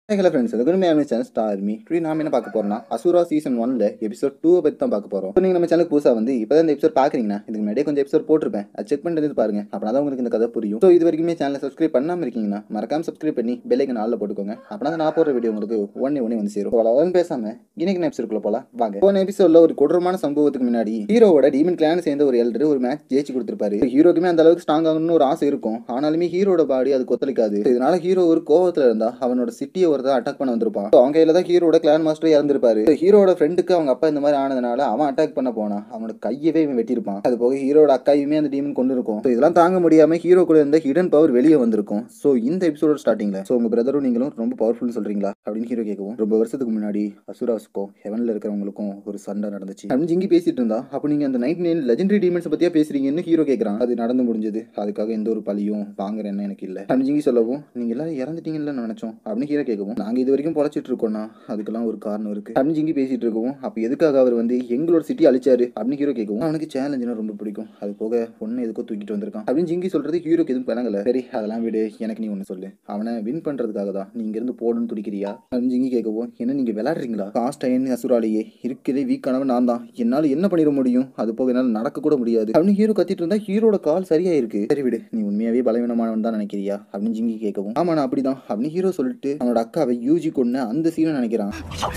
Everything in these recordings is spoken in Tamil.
hello friends welcome my channel star me tree நாம என்ன பார்க்க போறோம்னா அசுரா சீசன் ஒன்ல எபிசோட் டூ பற்றி தான் பார்க்க போறோம் இப்போ நீங்க நம்ம சேனல் புதுசா வந்து இப்போ இந்த எபிசோட் பார்க்குறீங்கன்னா இதுக்கு முன்னாடியே கொஞ்சம் எபிசோட் போட்டிருப்பேன் அது செக் பண்ணிட்டு பாருங்க அப்படின்னா தான் உங்களுக்கு இந்த கதை புரியும் ஸோ இது வரைக்குமே சேனலை சப்ஸ்கிரைப் பண்ணாம இருக்கீங்கன்னா மறக்காம சப்ஸ்கிரைப் பண்ணி பெல்லைக்கு நாளில் போட்டுக்கோங்க அப்படின்னா தான் நான் போடுற வீடியோ உங்களுக்கு ஒன்னே ஒன்னே வந்து சேரும் அவ்வளோதான் பேசாம இன்னைக்கு எபிசோடுக்குள்ள போலாம் வாங்க போன எபிசோட்ல ஒரு கொடூரமான சம்பவத்துக்கு முன்னாடி ஹீரோவோட டீமன் கிளான் சேர்ந்த ஒரு எல்டர் ஒரு மேட்ச் ஜெயிச்சு கொடுத்துருப்பாரு ஹீரோக்குமே அந்த அளவுக்கு ஸ்ட்ராங் ஆகணும்னு ஒரு ஆசை இருக்கும் ஆனாலுமே ஹீரோட பாடி அது கொத்தளிக்காது So, இதனால ஹீரோ ஒரு கோவத்துல இருந்தா அவனோட சிட்டியை ஒருத்தர் அட்டாக் பண்ண வந்திருப்பான் So, அவங்க கையில தான் ஹீரோட கிளான் மாஸ்டர் இறந்திருப்பாரு So, ஹீரோட ஃப்ரெண்டுக்கு அவங்க அப்பா இந்த மாதிரி ஆனதுனால அவன் அட்டாக் பண்ண போனான் அவனோட கையவே இவன் வெட்டியிருப்பான் அது போக ஹீரோட அக்காயுமே அந்த டீமன் கொண்டு இருக்கும் So, இதெல்லாம் தாங்க முடியாம ஹீரோ கூட இருந்த ஹிடன் பவர் வெளியே வந்திருக்கும் ஸோ இந்த எபிசோட ஸ்டார்டிங்ல ஸோ உங்க பிரதரும் நீங்களும் ரொம்ப பவர்ஃபுல் சொல்றீங்களா அப்படின்னு ஹீரோ கேட்கவும் ரொம்ப வருஷத்துக்கு முன்னாடி அசுராஸுக்கும் ஹெவன்ல இருக்கிறவங்களுக்கும் ஒரு சண்டை நடந்துச்சு அப்படின்னு ஜிங்கி பேசிட்டு இருந்தா அப்போ நீங்க அந்த நைட் நைன் லெஜெண்டரி டீமன்ஸ் பத்தியா பேசுறீங்கன்னு ஹீரோ கேட்கறான் அது நடந்து முடிஞ்சது அதுக்காக எந்த ஒரு பழியும் வாங்குற எண்ணம் எனக்கு இல்ல அப்படின்னு ஜிங்கி சொல்லவும் நீங்க எல்லாரும் இறந்துட்டீங்கன்னு நினைச்சோம் அப்படின்னு ஹீரோ கேட்கவும் நாங்க இது வரைக்கும் பொழைச்சிட்டு இருக்கோம்னா அதுக்கெல்லாம் ஒரு காரணம் இருக்கு அப்படின்னு ஜிங்கி பேசிட்டு இருக்கவும் அப்ப எதுக்காக அவர் வந்து எங்களோட சிட்டி அழிச்சாரு அப்படின்னு ஹீரோ கேட்கவும் அவனுக்கு சேலஞ்சுனா ரொம்ப பிடிக்கும் அது போக ஒன்னு எதுக்கோ தூக்கிட்டு வந்திருக்கான் அப்படின்னு ஜிங்கி சொல்றது ஹீரோக்கு எதுவும் பிணங்கல சரி அதெல்லாம் விடு எனக்கு நீ ஒன்று சொல்லு அவனை வின் பண்றதுக்காக தான் நீ இங்க இருந்து போடணும்னு துடிக்கிறியா அப்படின்னு ஜிங்கி கேட்கவும் என்ன நீங்க விளையாடுறீங்களா காஸ்ட் அயன் அசுராலேயே இருக்கிறதே வீக்கானவன் நான் தான் என்னால என்ன பண்ணிட முடியும் அது போக என்னால நடக்க கூட முடியாது அப்படின்னு ஹீரோ கத்திட்டு இருந்தா ஹீரோட கால் சரியா இருக்கு சரி விடு நீ உண்மையாவே பலவீனமானவன் தான் நினைக்கிறியா அப்படின்னு ஜிங்கி கேட்கவும் ஆமா நான் அப்படிதான் அப்படின்னு ஹீரோ சொல்லிட்டு அவனோட அக்காவை யூஜி கொண்டு அந்த சீனை நினைக்கிறான்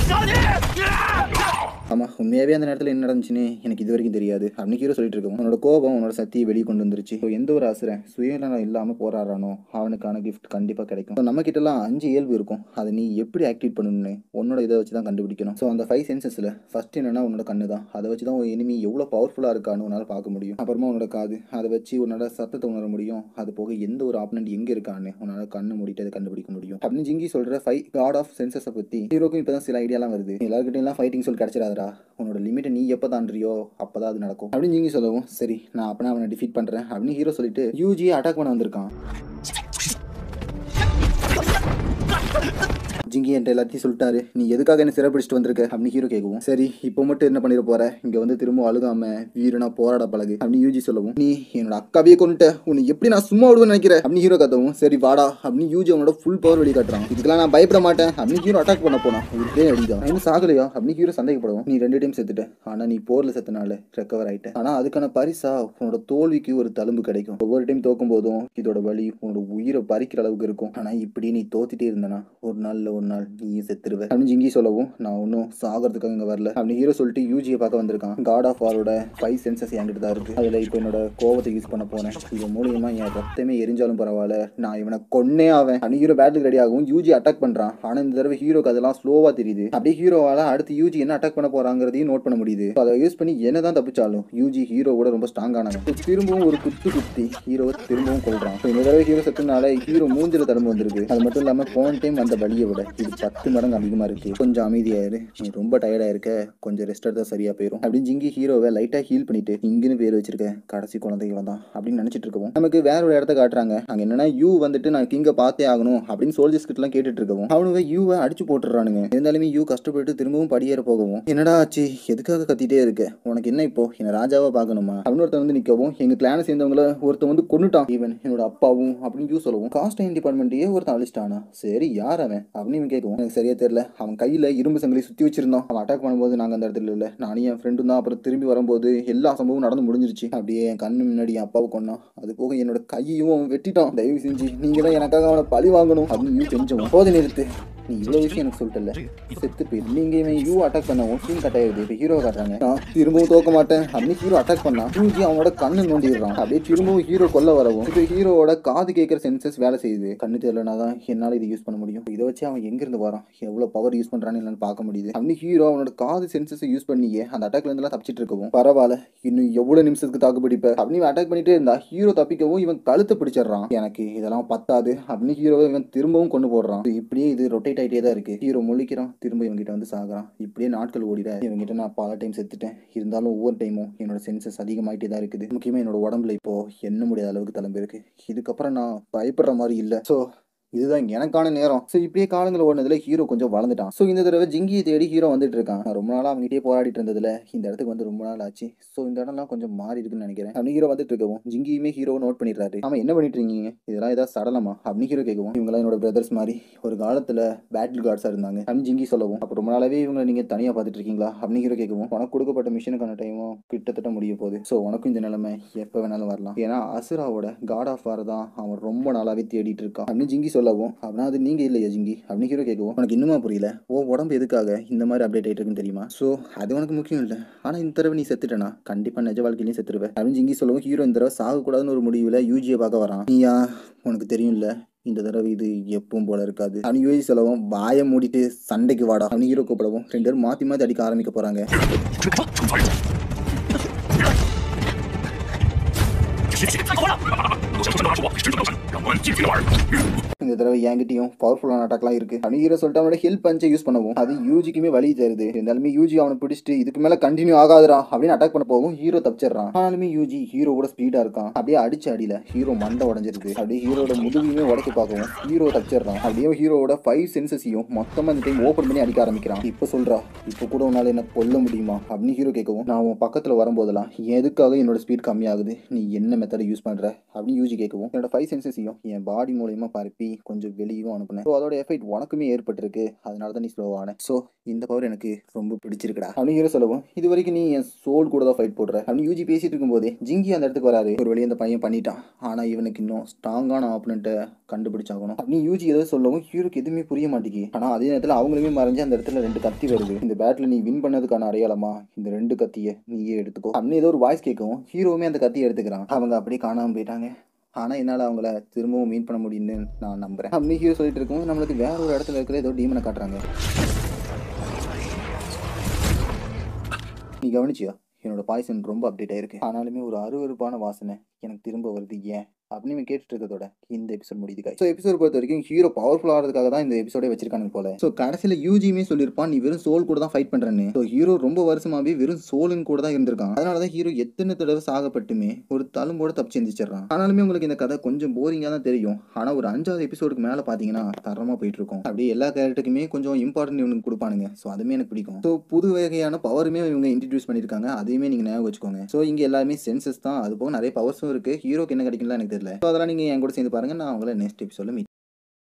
ஆமா உண்மையாவே அந்த நேரத்தில் என்ன நடந்துச்சுன்னு எனக்கு இது வரைக்கும் தெரியாது அப்படின்னு ஹீரோ சொல்லிட்டு இருக்கோம் உன்னோட கோபம் உன்னோட சக்தியை வெளியே கொண்டு வந்துருச்சு So, எந்த ஒரு அசுரன் சுயநலம் இல்லாம போராடுறானோ அவனுக்கான கிஃப்ட் கண்டிப்பா கிடைக்கும் So, நம்ம கிட்ட எல்லாம் அஞ்சு இயல்பு இருக்கும் அதை நீ எப்படி ஆக்டிவேட் பண்ணணும்னு உன்னோட இதை வச்சு தான் கண்டுபிடிக்கணும் ஸோ அந்த ஃபைவ் சென்சஸ்ல ஃபர்ஸ்ட் என்னன்னா உன்னோட கண்ணு தான் அதை வச்சு தான் ஒரு எனிமி எவ்வளோ பவர்ஃபுல்லாக இருக்கான்னு உன்னால் பார்க்க முடியும் அப்புறமா உன்னோட காது அதை வச்சு உன்னோட சத்தத்தை உணர முடியும் அது போக எந்த ஒரு ஆப்பனண்ட் எங்கே இருக்கான்னு உன்னால் கண்ணு மூடிட்டு அதை கண்டுபிடிக்க முடியும் அப்படின்னு ஜிங்கி சொல்ற ஃபைவ் காட் ஆஃப் சென்சஸை பற்றி ஹீரோக்கும் இப்போ தான் சில ஐடியாலாம் வருது எல்லாருக்கிட்டையும் எல்லாம் ஃபைட்டிங் சொல் கிடைச்சிடாதடா உன்னோட லிமிட்டை நீ எப்போ தாண்டியோ அப்போ தான் அது நடக்கும் அப்படின்னு ஜிங்கி சொல்லவும் சரி நான் அப்பனா அவனை டிஃபீட் பண்ணுறேன் அப்படின்னு ஹீரோ சொல்லிட்டு யூஜியை அட்டாக் பண்ண வந்திருக்கான் ஜிங்கி என்கிட்ட எல்லாத்தையும் சொல்லிட்டாரு நீ எதுக்காக என்ன சிறப்பிடிச்சிட்டு வந்திருக்க அப்படின்னு ஹீரோ கேட்கவும் சரி இப்போ மட்டும் என்ன பண்ணிட போற இங்க வந்து திரும்ப அழுகாம வீரனா போராட பழகு அப்படின்னு யூஜி சொல்லவும் நீ என்னோட அக்காவையே கொண்டுட்ட உன்னை எப்படி நான் சும்மா விடுவேன்னு நினைக்கிறேன் அப்படின்னு ஹீரோ கத்தவும் சரி வாடா அப்படின்னு யூஜி அவனோட ஃபுல் பவர் வெளியே காட்டுறான் இதுக்கெல்லாம் நான் பயப்பட மாட்டேன் அப்படின்னு ஹீரோ அட்டாக் பண்ண போனான் ஒரே அடிதான் நான் இன்னும் சாகலையா அப்படின்னு ஹீரோ சந்தேகப்படவும் நீ ரெண்டு டைம் செத்துட்ட ஆனா நீ போர்ல செத்தனால ரெக்கவர் ஆயிட்ட ஆனா அதுக்கான பரிசா உன்னோட தோல்விக்கு ஒரு தழும்பு கிடைக்கும் ஒவ்வொரு டைம் தோக்கும் போதும் இதோட வலி உன்னோட உயிரை பறிக்கிற அளவுக்கு இருக்கும் ஆனா இப்படி நீ தோத்துட்டே இருந்தனா ஒரு நாள்ல ஒரு நாள் நீயும் செத்துருவ அப்படின்னு ஜிங்கி சொல்லவும் நான் ஒன்றும் சாகிறதுக்காக இங்க வரல அப்படின்னு ஹீரோ சொல்லிட்டு யூஜியை பார்க்க வந்திருக்கான் காட் ஆஃப் வாரோட ஃபைவ் சென்சஸ் என்கிட்ட தான் இருக்கு அதுல இப்போ என்னோட கோவத்தை யூஸ் பண்ண போனேன் இது மூலியமா என் ரத்தமே எரிஞ்சாலும் பரவாயில்ல நான் இவனை கொன்னே ஆவேன் அப்படின்னு ஹீரோ பேட்டில் ரெடி ஆகும் யூஜி அட்டாக் பண்றான் ஆனா இந்த தடவை ஹீரோக்கு அதெல்லாம் ஸ்லோவா தெரியுது அப்படியே ஹீரோவால அடுத்து யூஜி என்ன அட்டாக் பண்ண போறாங்கிறதையும் நோட் பண்ண முடியுது So, அதை யூஸ் பண்ணி என்னதான் தப்பிச்சாலும் யூஜி ஹீரோ கூட ரொம்ப ஸ்ட்ராங்கானவன் So, திரும்பவும் ஒரு குத்து குத்தி ஹீரோவை திரும்பவும் கொள்றான் So, இந்த தடவை ஹீரோ செத்துனால ஹீரோ மூஞ்சில தடும்பு வந்திருக்கு அது மட்டும் இல்லாம போன டைம் வந்த வலியை விட இது பத்து மடங்கு அதிகமா இருக்கு கொஞ்சம் அமைதியாயிரு நீ ரொம்ப டயர்டா இருக்க கொஞ்சம் ரெஸ்ட் எடுத்தா சரியா போயிடும் அப்படின்னு ஜிங்கி ஹீரோவை லைட்டா ஹீல் பண்ணிட்டு இங்குன்னு பேர் வச்சிருக்க கடைசி குழந்தை இவன் தான் அப்படின்னு நினைச்சிட்டு இருக்கவும் நமக்கு வேற ஒரு இடத்த காட்டுறாங்க அங்க என்னன்னா யூ வந்துட்டு நான் கிங்க பார்த்தே ஆகணும் அப்படின்னு சோல்ஜர்ஸ் கிட்ட எல்லாம் கேட்டுட்டு இருக்கவும் அவனுங்க யூவை அடிச்சு போட்டுறானுங்க இருந்தாலுமே யூ கஷ்டப்பட்டு திரும்பவும் படியேற போகவும் என்னடா ஆச்சு எதுக்காக கத்திட்டே இருக்க உனக்கு என்ன இப்போ என்ன ராஜாவா பார்க்கணுமா அப்படின்னு ஒருத்தன் வந்து நிக்கவும் எங்க கிளான சேர்ந்தவங்கள ஒருத்தன் வந்து கொண்டுட்டான் ஈவன் என்னோட அப்பாவும் அப்படின்னு யூ சொல்லவும் காஸ்ட் அயன் டிபார்ட்மெண்ட்டையே ஒருத்தன் அழிச்சிட்டானா சரி யார் அவன் அப்படின்னு இவன் கேட்கவும் எனக்கு சரியா தெரியல அவன் கையில இரும்பு சங்கிலி சுத்தி வச்சிருந்தான் அவன் அட்டாக் பண்ணும்போது நாங்க அந்த இடத்துல இல்ல நானும் என் ஃப்ரெண்டும் தான் அப்புறம் திரும்பி வரும்போது எல்லா சம்பவம் நடந்து முடிஞ்சிருச்சு அப்படியே என் கண்ணு முன்னாடி என் அப்பாவை கொண்டான் அது போக என்னோட கையையும் அவன் வெட்டிட்டான் தயவு செஞ்சு நீங்க தான் எனக்காக அவனை பழி வாங்கணும் அப்படின்னு யூ செஞ்சவன் போதை நிறுத்து நீ இவ்வளவு விஷயம் எனக்கு சொல்லிட்டல செத்து போய் நீங்க இவன் யூ அட்டாக் பண்ணவும் சீன் கட் ஆயிடுது இப்போ ஹீரோ காட்டுறாங்க நான் திரும்பவும் தோக்க மாட்டேன் அப்படின்னு ஹீரோ அட்டாக் பண்ணா யூஜி அவனோட கண்ணு நோண்டிடுறான் அப்படியே திரும்பவும் ஹீரோ கொல்ல வரவும் இப்போ ஹீரோவோட காது கேட்குற சென்சஸ் வேலை செய்யுது கண்ணு தெரியலனா தான் என்னால் இது யூஸ் பண்ண முடியும் இதை வச்சு அவன் எங்கிருந்து வரான் எவ்வளோ பவர் யூஸ் பண்ணுறான்னு என்னால் பார்க்க முடியுது அப்படின்னு ஹீரோ அவனோட காது சென்சஸை யூஸ் பண்ணியே அந்த அட்டாக்ல இருந்தெல்லாம் தப்பிச்சிட்டு இருக்கவும் பரவாயில்ல இன்னும் எவ்வளோ நிமிஷத்துக்கு தாக்கு பிடிப்ப அப்படின்னு இவன் அட்டாக் பண்ணிட்டே இருந்தா ஹீரோ தப்பிக்கவும் இவன் கழுத்தை பிடிச்சிடுறான் எனக்கு இதெல்லாம் பத்தாது அப்படின்னு ஹீரோவை இவன் திரும்பவும் கொண்டு போடுறான் இது இப்படியே இது ரொட்டேட் ஆகிட்டே தான் இருக்கு ஹீரோ முழிக்கிறான் திரும்ப இவங்கிட்ட வந்து சாகுறான் இப்படியே நாட்கள் ஓடிட இவங்கிட்ட நான் பல டைம் செத்துட்டேன் இருந்தாலும் ஒவ்வொரு டைமும் என்னோட சென்சஸ் அதிகமாயிட்டே தான் இருக்குது முக்கியமாக என்னோட உடம்புல இப்போ என்ன முடியாத அளவுக்கு தலைம்பு இருக்கு இதுக்கப்புறம் நான் பயப்படுற மாதிரி இல்லை ஸோ இதுதான் எனக்கான நேரம் ஸோ இப்படியே காலங்கள் ஓடினதுல ஹீரோ கொஞ்சம் வளர்ந்துட்டான் ஸோ இந்த தடவை ஜிங்கியை தேடி ஹீரோ வந்துட்டு இருக்கான் நான் ரொம்ப நாளாக அவங்ககிட்டயே போராடிட்டு இருந்ததுல இந்த இடத்துக்கு வந்து ரொம்ப நாள் ஆச்சு ஸோ இந்த இடம்லாம் கொஞ்சம் மாறி இருக்குன்னு நினைக்கிறேன் அப்படி ஹீரோ வந்துட்டு இருக்கவும் ஜிங்கியுமே ஹீரோவை நோட் பண்ணிடுறாரு ஆமா என்ன பண்ணிட்டு இருக்கீங்க இதெல்லாம் ஏதாவது சடலமா அப்படின்னு ஹீரோ கேட்கவும் இவங்களாம் என்னோட பிரதர்ஸ் மாதிரி ஒரு காலத்துல பேட்டில் கார்ட்ஸாக இருந்தாங்க அப்படின்னு ஜிங்கி சொல்லவும் அப்போ ரொம்ப நாளாவே இவங்களை நீங்க தனியாக பார்த்துட்டு இருக்கீங்களா அப்படின்னு ஹீரோ கேட்கவும் உனக்கு கொடுக்கப்பட்ட மிஷனுக்கான டைமும் கிட்டத்தட்ட முடிய போகுது ஸோ உனக்கும் இந்த நிலைமை எப்போ வேணாலும் வரலாம் ஏன்னா அசுராவோட காட் ஆஃப் வார் தான் அவன் ரொம்ப நாளாவே தேடிட்டு இருக்கான் அப்படின்னு ஜிங்கி சொல்லவும் அப்படின்னா அது நீங்க இல்லையா ஜிங்கி அப்படின்னு ஹீரோ கேட்கவும் உனக்கு இன்னுமா புரியல ஓ உடம்பு எதுக்காக இந்த மாதிரி அப்டேட் ஆயிட்டு இருக்குன்னு தெரியுமா ஸோ அது உனக்கு முக்கியம் இல்லை ஆனால் இந்த தடவை நீ செத்துட்டனா கண்டிப்பா நிஜ வாழ்க்கையிலையும் செத்துருவேன் அப்படின்னு ஜிங்கி சொல்லவும் ஹீரோ இந்த தடவை சாகக்கூடாதுன்னு ஒரு முடிவில் யூஜியை பார்க்க வரான் நீயா உனக்கு தெரியும்ல இந்த தடவை இது எப்பவும் போல இருக்காது அவனு யூஜி சொல்லவும் வாயை மூடிட்டு சண்டைக்கு வாடா அவனு ஹீரோ கூப்பிடவும் ரெண்டு பேரும் மாற்றி மாற்றி அடிக்க ஆரம்பிக்க போறாங்க 这个惩罚人。这些太高了！我想出现的说，神准标准，让我们尽情的玩。 இந்த தடவை என்கிட்டயும் பவர்ஃபுல்லான அட்டாக்லாம் இருக்கு அவனு ஹீரோ சொல்லிட்டு அவனோட ஹெல்ப் பஞ்சை யூஸ் பண்ணவும் அது யூஜிக்குமே வழி தருது இருந்தாலுமே யூஜி அவனை பிடிச்சிட்டு இதுக்கு மேல கண்டினியூ ஆகாதுடா அப்படின்னு அட்டாக் பண்ண போகும் ஹீரோ தப்பிச்சிடுறான் ஆனாலுமே யூஜி ஹீரோவோட ஸ்பீடா இருக்கான் அப்படியே அடிச்ச அடியில ஹீரோ மண்டை உடஞ்சிருக்கு அப்படியே ஹீரோட முதுகையுமே உடைக்க பார்க்கவும் ஹீரோ தப்பிச்சிடுறான் அப்படியே ஹீரோவோட ஃபைவ் சென்சஸையும் மொத்தமா இந்த டைம் ஓப்பன் பண்ணி அடிக்க ஆரம்பிக்கிறான் இப்போ சொல்றா இப்போ கூட உன்னால என்ன கொல்ல முடியுமா அப்படின்னு ஹீரோ கேட்கவும் நான் உன் பக்கத்துல வரும்போதெல்லாம் எதுக்காக என்னோட ஸ்பீட் கம்மியாகுது நீ என்ன மெத்தடை யூஸ் பண்ற அப்படின்னு யூஜி கேட்கவும் என்னோட ஃபைவ் சென்சஸையும் என் பாடி மூலயமா பரப்பி கொஞ்சம் வெளியும் அனுப்புனேன் ஸோ அதோட எஃபெக்ட் உனக்குமே ஏற்பட்டிருக்கு அதனால தான் நீ ஸ்லோவான ஸோ இந்த பவர் எனக்கு ரொம்ப பிடிச்சிருக்குடா அப்படின்னு ஹீரோ சொல்லவும் இது வரைக்கும் நீ என் சோல் கூட தான் ஃபைட் போடுற அப்படின்னு யூஜி பேசிட்டு இருக்கும்போதே ஜிங்கி அந்த இடத்துக்கு வராரு ஒரு வழி அந்த பையன் பண்ணிட்டான் ஆனால் இவனுக்கு இன்னும் ஸ்ட்ராங்கான ஆப்பனண்ட்டை கண்டுபிடிச்சாகணும் அப்படின்னு யூஜி ஏதாவது சொல்லவும் ஹீரோக்கு எதுவுமே புரிய மாட்டேங்கி ஆனால் அதே நேரத்தில் அவங்களுமே மறைஞ்சு அந்த இடத்துல ரெண்டு கத்தி வருது இந்த பேட்டில் நீ வின் பண்ணதுக்கான அடையாளமா இந்த ரெண்டு கத்தியை நீயே எடுத்துக்கோ அப்படின்னு ஏதோ ஒரு வாய்ஸ் கேட்கவும் ஹீரோவுமே அந்த கத்தியை எடுத்துக்கிறான் அவங்க அப்படியே காணாமல் போயிட்டாங்க ஆனால் என்னால் அவங்கள திரும்பவும் மீட் பண்ண முடியும்னு நான் நம்புறேன் அப்படி ஹீரோ சொல்லிட்டு இருக்கும்போது நம்மளுக்கு வேற ஒரு இடத்துல இருக்கிற ஏதோ டீமனை காட்டுறாங்க நீ கவனிச்சியா என்னோட பாய்சன் ரொம்ப அப்டேட் ஆயிருக்கு ஆனாலுமே ஒரு அருவருப்பான வாசனை எனக்கு திரும்ப வருது ஏன் அப்படின்னு இவன் கேட்டுட்டு இருக்கதோட இந்த எபிசோட் முடியுது ஸோ எபிசோட் பொறுத்த வரைக்கும் ஹீரோ பவர்ஃபுல் ஆகிறதுக்காக தான் இந்த எபிசோடே வச்சிருக்காங்க போல ஸோ கடைசியில் யூஜியுமே சொல்லியிருப்பான் நீ வெறும் சோல் கூட தான் ஃபைட் பண்ணுறேன்னு ஸோ ஹீரோ ரொம்ப வருஷமாவே வெறும் சோலுன்னு கூட தான் இருந்திருக்கான் அதனால தான் ஹீரோ எத்தனை தடவை சாகப்பட்டுமே ஒரு தழும்போட தப்பிச்சு எந்திரிச்சிடறான் ஆனாலுமே உங்களுக்கு இந்த கதை கொஞ்சம் போரிங்காக தான் தெரியும் ஆனால் ஒரு அஞ்சாவது எபிசோடுக்கு மேலே பார்த்தீங்கன்னா தரமாக போயிட்டு இருக்கும் அப்படியே எல்லா கேரக்டருக்குமே கொஞ்சம் இம்பார்ட்டன்ட் இவனுக்கு கொடுப்பானுங்க ஸோ அதுவுமே எனக்கு பிடிக்கும் ஸோ புது வகையான பவருமே இவங்க இன்ட்ரடியூஸ் பண்ணியிருக்காங்க அதையுமே நீங்கள் ஞாபகம் வச்சுக்கோங்க ஸோ இங்கே எல்லாருமே சென்சஸ் தான் அது போக நிறைய பவர்ஸும் இருக்குது ஹீரோக்கு என்ன கிடைக்கும்லாம் எனக்கு தெரியல ஸோ அதெல்லாம் நீங்கள் என் கூட சேர்ந்து பாருங்க நான் உங்களை நெக்ஸ்ட் எபிசோட மீட்